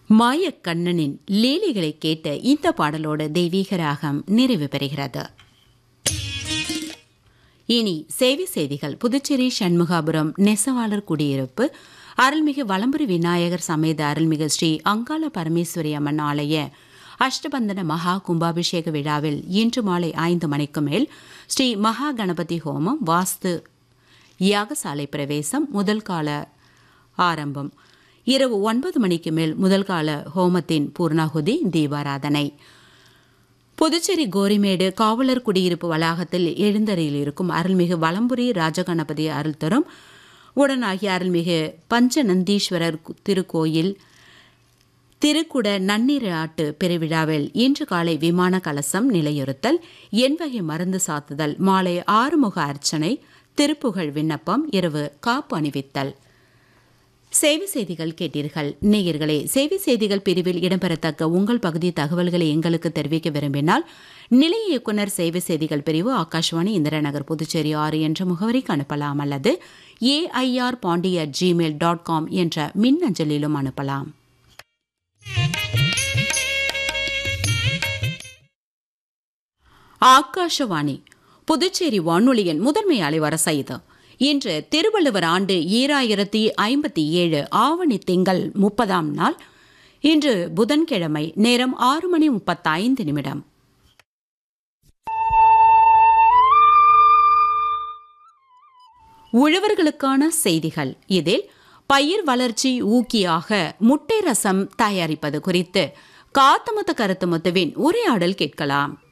மாயக்கண்ணனின் லீலைகளை கேட்ட இந்த பாடலோட தெய்வீக ராகம் நிறைவு பெறுகிறது இனி சேவை செய்திகள் புதுச்சேரி சண்முகாபுரம் நெசவாளர் குடியிருப்பு அருள்மிகு வலம்புரி விநாயகர் சமேத அருள்மிகு ஸ்ரீ அங்காள பரமேஸ்வரி அம்மன் ஆலய அஷ்டபந்தன மகா கும்பாபிஷேக விழாவில் இன்று மாலை ஐந்து மணிக்கு மேல் ஸ்ரீ மகா கணபதி ஹோமம் வாஸ்து யாகசாலை பிரவேசம் முதல் கால ஆரம்பம் இரவு ஒன்பது மணிக்கு மேல் முதல் கால ஹோமத்தின் பூர்ணாகுதி தீபாராதனை புதுச்சேரி கோரிமேடு காவலர் குடியிருப்பு வளாகத்தில் எழுந்தறையில் இருக்கும் அருள்மிகு வலம்புரி ராஜகணபதி அருள் தரும் உடனாகிய அருள்மிகு பஞ்சநந்தீஸ்வரர் திருக்கோயில் திருக்குட நன்னீராட்டு பெருவிழாவில் இன்று காலை விமான கலசம் நிலையுறுத்தல் எண்வகை மருந்து சாத்துதல் மாலை ஆறுமுக அர்ச்சனை திருப்புகழ் விண்ணப்பம் இரவு காப்பு அணிவித்தல் சேவை செய்திகள் கேட்டீர்கள் நேயர்களே சேவை செய்திகள் பிரிவில் இடம்பெறத்தக்க உங்கள் பகுதி தகவல்களை எங்களுக்கு தெரிவிக்க விரும்பினால் நிலைய இயக்குனர் சேவை செய்திகள் பிரிவு ஆகாஷ்வாணி இந்திரநகர் புதுச்சேரி ஆறு என்ற முகவரிக்கு அனுப்பலாம் அல்லது AIR Pondy at Gmail dot com என்ற மின்னஞ்சலிலும் அனுப்பலாம் ஆகாஷவாணி புதுச்சேரி வானொலியின் முதன்மை அலைவரசை இது இன்று திருவள்ளுவர் ஆண்டு ஈராயிரத்தி ஐம்பத்தி ஏழு ஆவணி திங்கள் முப்பதாம் நாள் இன்று புதன்கிழமை நேரம் ஆறு மணி முப்பத்தைந்து நிமிடம் உழவர்களுக்கான செய்திகள் இதில் பயிர் வளர்ச்சி ஊக்கியாக முட்டை ரசம் தயாரிப்பது குறித்து காத்தமுத்த கருத்துமுத்துவின் உரையாடல் கேட்கலாம்